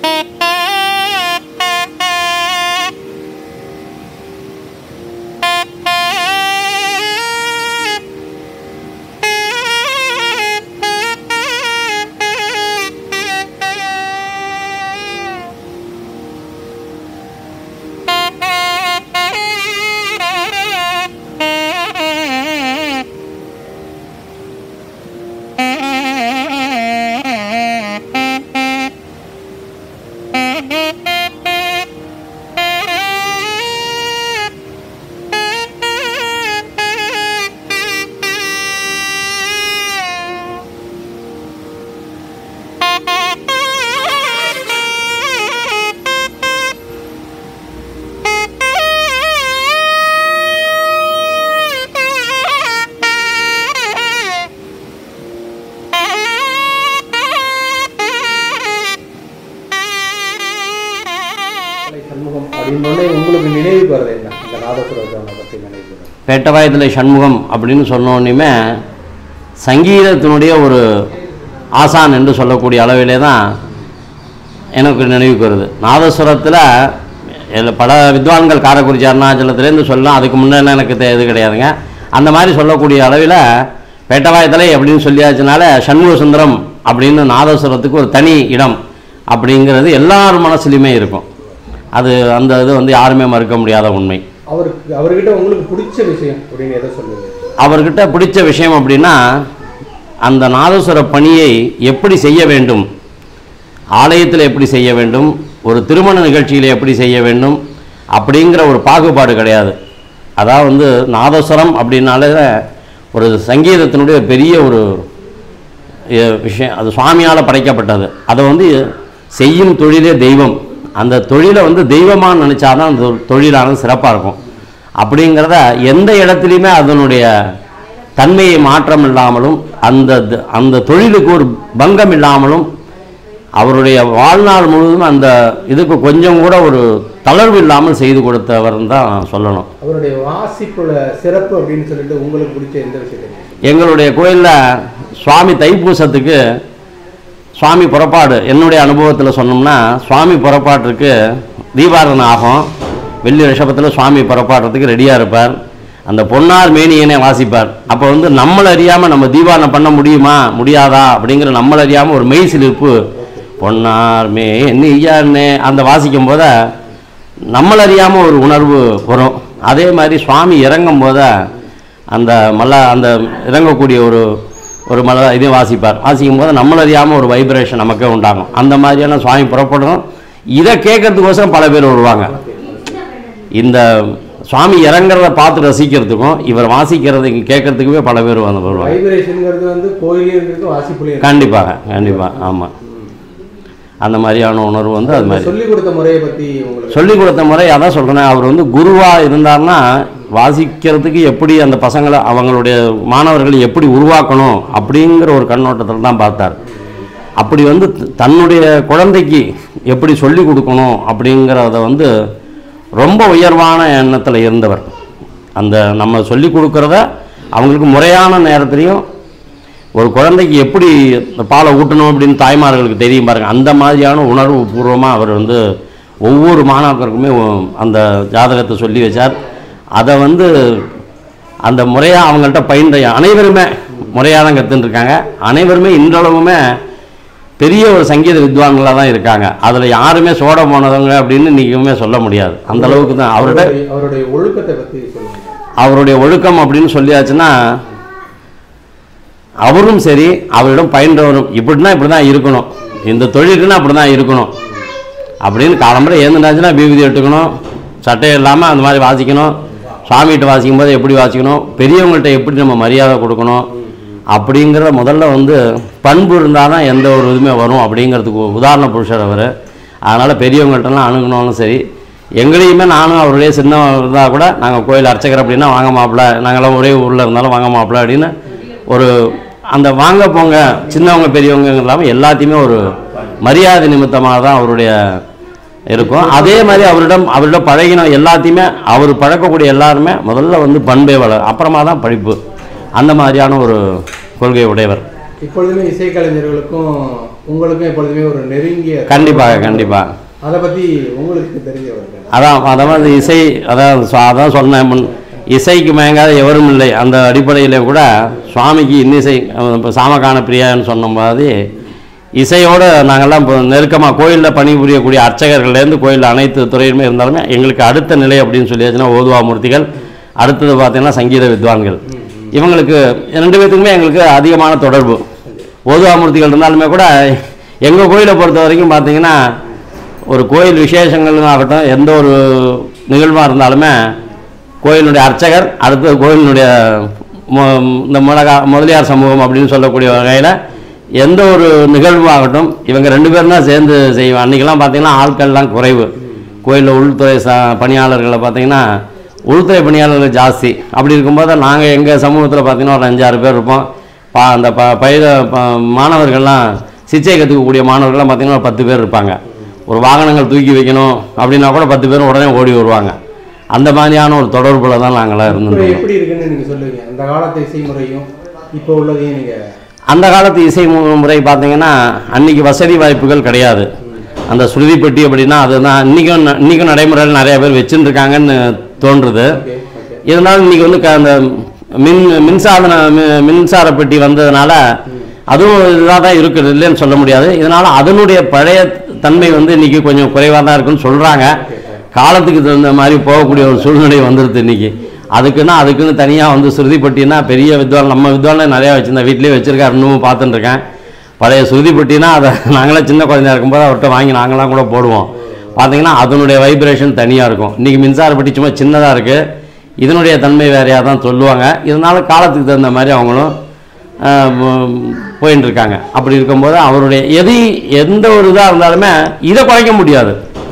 சண்முகம் அப்படின்னோடனே உங்களுக்கு நினைவுக்கு வருது என்ன இந்த நாதசுரத்தை பற்றி நினைவுக்கு வருது பேட்டவாயத்தில் சண்முகம் அப்படின்னு சொன்னோன்னுமே சங்கீதத்தினுடைய ஒரு ஆசான் என்று சொல்லக்கூடிய அளவிலே தான் எனக்கு நினைவுக்கு வருது நாதஸ்வரத்தில் இதில் பல வித்வான்கள் காரைக்குறிச்சி அருணாச்சலத்துலேருந்து சொல்லலாம் அதுக்கு முன்னே எனக்கு தெ- இது கிடையாதுங்க அந்த மாதிரி சொல்லக்கூடிய அளவில் பேட்டவாயத்தலை அப்படின்னு சொல்லியாச்சுனால சண்முக சுந்தரம் அப்படின்னு நாதஸ்வரத்துக்கு ஒரு தனி இடம் அப்படிங்கிறது எல்லார் மனசுலையுமே இருக்கும் அது அந்த இது வந்து யாருமே மறுக்க முடியாத உண்மை அவருக்கு அவர்கிட்ட உங்களுக்கு பிடிச்ச விஷயம் அப்படின்னு எதை சொல்லுங்க அவர்கிட்ட பிடிச்ச விஷயம் அப்படின்னா அந்த நாதஸ்வர பணியை எப்படி செய்ய வேண்டும் ஆலயத்தில் எப்படி செய்ய வேண்டும் ஒரு திருமண நிகழ்ச்சியில் எப்படி செய்ய வேண்டும் அப்படிங்கிற ஒரு பாகுபாடு கிடையாது அதாவது வந்து நாதஸ்வரம் அப்படின்னாலே ஒரு சங்கீதத்தினுடைய பெரிய ஒரு எ- விஷயம் அது சுவாமியால் படைக்கப்பட்டது அதை வந்து செய்யும் தொழிலே தெய்வம் அந்த தொழிலை வந்து தெய்வமாக நினச்சாதான் அந்த தொழிலானது சிறப்பாக இருக்கும் அப்படிங்கிறத எந்த இடத்துலையுமே அதனுடைய தன்மையை மாற்றம் இல்லாமலும் அந்த த- அந்த தொழிலுக்கு ஒரு பங்கம் இல்லாமலும் அவருடைய வாழ்நாள் முழுவதும் அந்த இதுக்கு கொஞ்சம் கூட ஒரு தளர்வு இல்லாமல் செய்து கொடுத்தவர் தான் சொல்லணும் அவருடைய வாசிப்புல சிறப்பு அப்படின்னு சொல்லிட்டு உங்களுக்கு பிடிச்ச எந்த விஷயத்தை எங்களுடைய கோயிலில் சுவாமி தைப்பூசத்துக்கு சுவாமி புறப்பாடு என்னுடைய அனுபவத்தில் சொன்னோம்னா சுவாமி புறப்பாட்டுக்கு தீபாரணம் ஆகும் வெள்ளி ரிஷபத்தில் சுவாமி புறப்பாடுறதுக்கு ரெடியாக இருப்பார் அந்த பொன்னார் மேனியனை வாசிப்பார் அப்போ வந்து நம்மளை அறியாமல் நம்ம தீபாரணம் பண்ண முடியுமா முடியாதா அப்படிங்கிற நம்மளை அறியாமல் ஒரு மெய் சிலிர்ப்பு பொன்னார் மேனியார்னே அந்த வாசிக்கும் போத நம்மளை அறியாமல் ஒரு உணர்வு வரும் அதே மாதிரி சுவாமி இறங்கும் போத அந்த மல்ல அந்த இறங்கக்கூடிய ஒரு ஒரு மலை இதையும் வாசிப்பார் வாசிக்கும் போது நம்மள அறியாமல் ஒரு வைப்ரேஷன் நமக்கே உண்டாகும் அந்த மாதிரியான சுவாமி புறப்படும் இதை கேட்கறதுக்கோசரம் பல பேர் வருவாங்க இந்த சுவாமி இறங்குறத பார்த்து ரசிக்கிறதுக்கும் இவர் வாசிக்கிறதை கேட்கறதுக்குமே பல பேர் வந்து வருவாங்க வைப்ரேஷனுங்கிறது வந்து கோயிலையும் இருக்கு வாசிப்புலையும் இருக்கு. கண்டிப்பாக கண்டிப்பாக ஆமாம் அந்த மாதிரியான உணர்வு வந்து அது மாதிரி சொல்லிக் கொடுத்த முறையை பத்தி உங்களுக்கு சொல்லிக் கொடுத்த முறை அதான் சொல்கிறேன் அவர் வந்து குருவாக இருந்தார்னா வாசிக்கிறதுக்கு எப்படி அந்த பசங்களை அவங்களுடைய மாணவர்களை எப்படி உருவாக்கணும் அப்படிங்கிற ஒரு கண்ணோட்டத்தில் தான் பார்த்தார் அப்படி வந்து த- தன்னுடைய குழந்தைக்கு எப்படி சொல்லிக் கொடுக்கணும் அப்படிங்கிறத வந்து ரொம்ப உயர்வான எண்ணத்தில் இருந்தவர் அந்த நம்ம சொல்லிக் கொடுக்குறத அவங்களுக்கு முறையான நேரத்துலையும் ஒரு குழந்தைக்கு எப்படி இந்த பாலை ஊட்டணும் அப்படின்னு தாய்மார்களுக்கு தெரியும் பாருங்க அந்த மாதிரியான உணர்வு பூர்வமாக அவர் வந்து ஒவ்வொரு மாணாக்கருக்குமே ஒ- அந்த ஜாதகத்தை சொல்லி வச்சார் அதை வந்து அந்த முறையாக அவங்கள்ட்ட பயின்ற அனைவருமே முறையாக தான் கற்றுன்னு இருக்காங்க அனைவருமே இன்றளவுமே பெரிய ஒரு சங்கீத வித்வான்களாக தான் இருக்காங்க அதில் யாருமே சோட போனவங்க அப்படின்னு இன்றைக்குமே சொல்ல முடியாது அந்த அளவுக்கு தான் அவர்கிட்ட அவருடைய- அவருடைய ஒழுக்கத்தை பத்தி சொல்லுங்க அவருடைய ஒழுக்கம் அப்படின்னு சொல்லியாச்சுன்னா அவரும் சரி அவரிடம் பயின்றவரும் இப்படின்னா இப்படி தான் இருக்கணும் இந்த தொழிலுக்குன்னா அப்படி தான் இருக்கணும் அப்படின்னு காலம்பரை ஏந்துனாச்சுன்னா பீவிதி எடுத்துக்கணும் சட்டை இல்லாமல் அந்த மாதிரி வாசிக்கணும் சாமிகிட்ட வாசிக்கும் போது எப்படி வாசிக்கணும் பெரியவங்கள்ட்ட எப்படி நம்ம மரியாதை கொடுக்கணும் அப்படிங்கிறத முதல்ல வந்து பண்பு இருந்தால் தான் எந்த ஒரு இதுவுமே வரும் அப்படிங்கிறதுக்கு ஒரு உதாரண புருஷர் அவர் அதனால் பெரியவங்கள்ட்டலாம் அணுகணும்னு சரி எங்களையுமே நானும் அவருடைய சின்ன இருந்தால் கூட நாங்கள் கோயில் அர்ச்சகர் அப்படின்னா வாங்க மாப்பிள்ள நாங்களாம் ஒரே ஊரில் இருந்தாலும் வாங்க மாப்பிள்ள அப்படின்னு ஒரு அந்த வாங்க போங்க சின்னவங்க பெரியவங்க இல்லாமல் எல்லாத்தையுமே ஒரு மரியாதை நிமித்தமாக தான் அவருடைய இருக்கும் அதே மாதிரி அவரிடம் அவரிடம் பழகின எல்லாத்தையுமே அவர் பழக்கக்கூடிய எல்லாருமே முதல்ல வந்து பண்பே வளர் அப்புறமா தான் படிப்பு அந்த மாதிரியான ஒரு கொள்கை உடையவர் இப்பொழுதுமே இசைக்கலைஞர்களுக்கும் உங்களுக்கும் எப்பொழுதுமே ஒரு நெருங்கிய கண்டிப்பாக கண்டிப்பாக அதை பத்தி உங்களுக்கு தெரிஞ்சவர்கள் அதான் அதான் அந்த இசை அதான் சொ- அதான் சொன்னேன் முன் இசைக்கு மயங்காத எவரும் இல்லை அந்த அடிப்படையில் கூட சுவாமிக்கு இன்னிசை இப்போ சாமகான பிரியான்னு சொன்ன மாதிரி இசையோடு நாங்கள்லாம் இப்போ நெருக்கமாக கோயிலில் பணிபுரியக்கூடிய அர்ச்சகர்கள்லேருந்து கோயிலில் அனைத்து துறையுமே இருந்தாலுமே எங்களுக்கு அடுத்த நிலை அப்படின்னு சொல்லியாச்சுன்னா ஓதுவா மூர்த்திகள் அடுத்தது பார்த்தீங்கன்னா சங்கீத வித்வான்கள் இவங்களுக்கு ரெண்டு பேத்துக்குமே எங்களுக்கு அதிகமான தொடர்பு ஓதுவா மூர்த்திகள் இருந்தாலுமே கூட எங்கள் கோயிலை பொறுத்த வரைக்கும் பார்த்தீங்கன்னா ஒரு கோயில் விசேஷங்கள் ஆகட்டும் எந்த ஒரு நிகழ்வாக இருந்தாலுமே கோயிலுடைய அர்ச்சகர் அடுத்தது கோயிலினுடைய மு- இந்த மிளகா முதலியார் சமூகம் அப்படின்னு சொல்லக்கூடிய வகையில் எந்த ஒரு நிகழ்வாகட்டும் இவங்க ரெண்டு பேரும் தான் சேர்ந்து செய்வோம் அன்றைக்கெல்லாம் பார்த்தீங்கன்னா ஆட்கள்லாம் குறைவு கோயிலில் உள்துறை ச பணியாளர்களை பார்த்தீங்கன்னா உள்துறை பணியாளர்கள் ஜாஸ்தி அப்படி இருக்கும்போது நாங்கள் எங்கள் சமூகத்தில் பார்த்தீங்கன்னா ஒரு அஞ்சாறு பேர் இருப்போம் பா அந்த ப பயிர ப- மாணவர்கள்லாம் சிச்சை கற்றுக்கக்கூடிய மாணவர்கள்லாம் பார்த்தீங்கன்னா ஒரு பத்து பேர் இருப்பாங்க ஒரு வாகனங்கள் தூக்கி வைக்கணும் அப்படின்னா கூட பத்து பேர் உடனே ஓடி வருவாங்க அந்த மாதிரியான ஒரு தொடர்புல தான் நாங்களாம் இப்போ இருந்தோம் எப்படி இருக்குன்னு நீங்க சொல்லுவீங்க அந்த காலத்து இசை முறையும் இப்போ உள்ளதையும் நீங்க அந்த காலத்து இசை மு- முறை பார்த்தீங்கன்னா அன்னைக்கு வசதி வாய்ப்புகள் கிடையாது அந்த ஸ்ருதி பெட்டி அப்படின்னா அதுதான் இன்றைக்கும் ந- இன்றைக்கும் நடைமுறையில் நிறைய பேர் வச்சுட்டு இருக்காங்கன்னு தோன்றுது ஓகே ஓகே இருந்தாலும் இன்றைக்கி வந்து க- அந்த மின் மின்சாதன மி- மின்சார பெட்டி வந்ததுனால அதுவும் இதாக தான் இருக்குது இல்லைன்னு சொல்ல முடியாது இதனால் அதனுடைய பழைய தன்மை வந்து இன்றைக்கி கொஞ்சம் குறைவாக தான் இருக்குன்னு சொல்கிறாங்க காலத்துக்கு தகுந்த மாதிரி போகக்கூடிய ஒரு சூழ்நிலை வந்துடுது இன்றைக்கி அதுக்குன்னா அதுக்குன்னு தனியாக வந்து ஸ்ருதி பெட்டினா பெரிய வித்வான் நம்ம வித்வானே நிறையா வச்சுருந்தேன் வீட்லேயே வச்சுருக்காரு இன்னமும் பார்த்துட்டு இருக்கேன் பழைய ஸ்ருதி பெட்டினா அதை நாங்களாம் சின்ன குழந்தையா இருக்கும்போது அவர்கிட்ட வாங்கி நாங்களாம் கூட போடுவோம் பார்த்தீங்கன்னா அதனுடைய வைப்ரேஷன் தனியாக இருக்கும் இன்றைக்கி மின்சார பெட்டி சும்மா சின்னதாக இருக்குது இதனுடைய தன்மை வேறையாக தான் சொல்லுவாங்க இருந்தாலும் காலத்துக்கு தகுந்த மாதிரி அவங்களும் ஆஹ், ம், போயின்னு இருக்காங்க அப்படி இருக்கும்போது அவருடைய எது எந்த ஒரு இதாக இருந்தாலுமே இதை குறைக்க முடியாது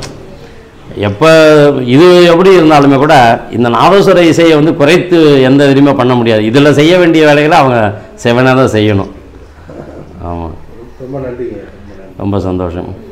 எப்போ இது எப்படி இருந்தாலுமே கூட இந்த நாதஸ்வர இசையை வந்து குறைத்து எந்த இதுலையுமே பண்ண முடியாது இதில் செய்ய வேண்டிய வேலைகளை அவங்க செவனாக தான் செய்யணும் ஆமாம் ரொம்ப நன்றிங்க ரொம்ப நன்றி ரொம்ப சந்தோஷம்